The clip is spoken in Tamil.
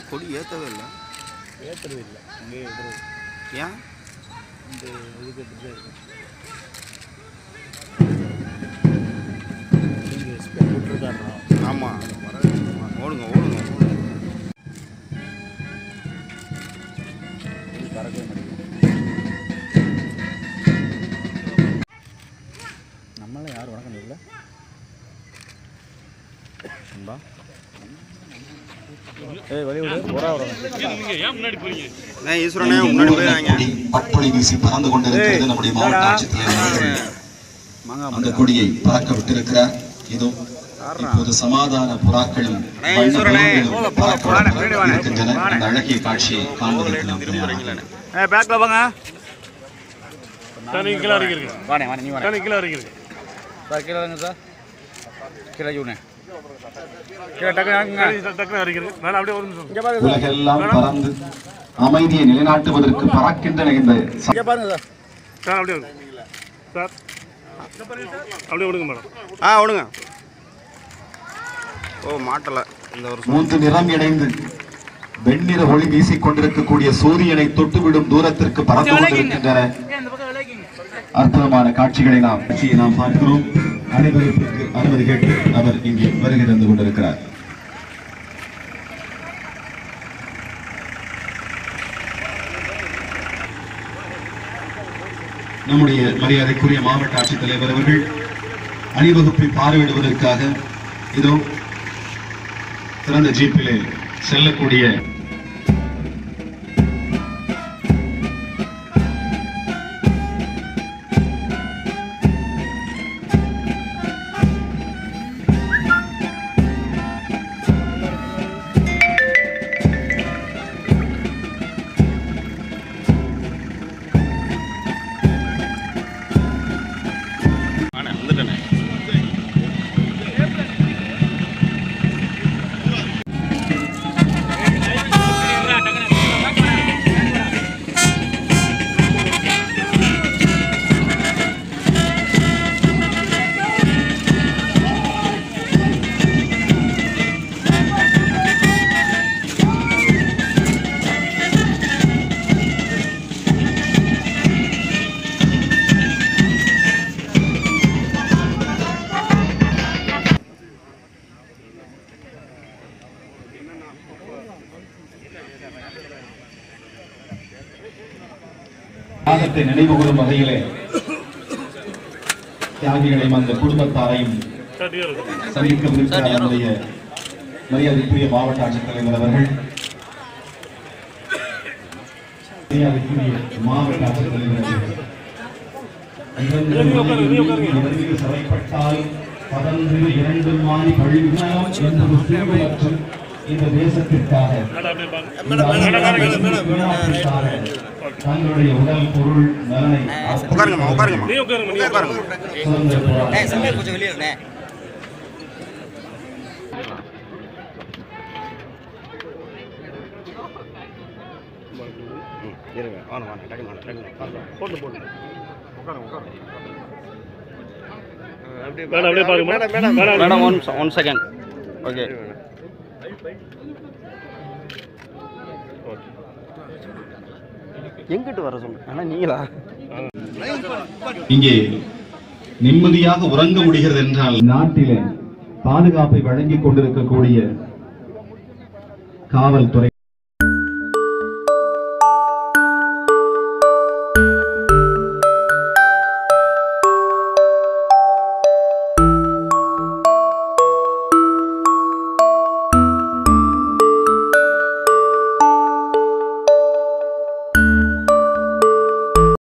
கொடி ஏற்றவே இல்லை ஏற்றுறது இல்லை இங்கே எதிர ஏன் இந்த இதுக்கு இப்படி தான் இருக்கும் இங்கே ஸ்பெல் விட்டுருக்காருண்ணா ஆமாம் ஓடுங்க ஓடுங்க இது பறக்கவே மாட்டேங்குது நம்மளாம் யார் வணக்கம் இல்லை நண்பா ஏய் வழி விடு ஒரா வரும் ஏன் ஈஸ்வரனே முன்னாடி போயிடாங்க கொடி பட்பொழி வீசி பறந்து கொண்டிருக்கிறது நம்முடைய மாவட்ட ஆட்சித்தலைவர் அவர்கள் மாங்காய் அந்த கொடியை பறக்க விட்டிருக்கிறார் இதோ இப்போது சமாதான புறாக்களும் அண்ணே, வண்ண ஈஸ்வரனே, பலூன்களும் பறக்க விடப்பட்டு இருக்கின்றன அந்த அழகிய காட்சியை காண்பதற்கு நாம் தயாராக ஏ பேக்கில் வாங்க தனி கீழே இறங்கிருக்கு வாணே வாணே நீ வாணே தனி கீழே இறங்கிருக்கு சார் கீழே வாங்க சார் கீழே ஜூனே கீழே டக்கு வாங்க தனி டக்குனு இறங்கிருக்கு மேலே அப்படியே ஒரு நிமிஷம் இங்கே பாருங்க சார் உலகெல்லாம் பறந்து அமைதியை நிலைநாட்டுவதற்கு பறக்கின்றன இந்த ச- இங்கே பாருங்க சார் சார் அப்படியே விடுங்க. சார் அப்படியே விடுங்க மேடம் ஆ விடுங்க ஓ மாட்டலை இந்த வருஷம் மூன்று நிறம் இணைந்து வெண்ணிற ஒளி வீசிக் கொண்டிருக்கக்கூடிய சூரியனை தொட்டுவிடும் தூரத்திற்கு பறந்து கொண்டிருக்கின்றன அற்புதமான காட்சிகளை நாம் காட்சியை நாம் பார்க்கிறோம் அனைவருக்கு அனுமதி கேட்டு அவர் இங்கே வருகை தந்து கொண்டிருக்கிறார் நம்முடைய மரியாதைக்குரிய மாவட்ட ஆட்சித்தலைவர் அவர்கள் அணிவகுப்பை பார்வையிடுவதற்காக இதோ சிறந்த ஜீப்பிலே செல்லக்கூடிய ஆனே வந்துட்டேனே தியாகத்தை நினைவு கூறும் வகையிலே தியாகிகளையும் அந்த குடும்பத்தாரையும் தேர்ட்டியாக இருக்கும் சந்திக்கவிருக்கிற நம்முடைய மரியாதைக்குரிய மாவட்ட ஆட்சித்தலைவர் அவர்கள் மரியாதைக்குரிய மாவட்ட ஆட்சித்தலைவர் அவர்கள் இரண்டு மனைவி இரண்டு சபைப்பட்டால் பதன்று இரண்டு மாறி பழிவினாலும் என்பது தீர்வு இந்த தேசத்திற்காக மேடம் அப்படியே பாருங்க இந்த நாட்டிற்காக தங்களுடைய உடல் பொருள் நலனை உட்காருங்கம்மா உட்காருங்கம்மா நீ உட்காருங்க நீ உட்காருங்க சுதந்திர போராட்ட கொஞ்சம் வெளியே இருந்தேன் ம், இருங்க வாங்க வாங்க டக்குனு வாங்க டக்குனு வாங்க. போட்டு போட்டு உட்காருங்க உட்காருங்க அப்படியே மேடம் அப்படியே பாருங்க madam madam madam madam one one second okay எங்கிட்டு வர சொல்லு ஆனால் நீங்களா இங்கே நிம்மதியாக உறங்க முடிகிறது என்றால் நாட்டிலே பாதுகாப்பை வழங்கிக் கொண்டிருக்கக்கூடிய காவல்துறை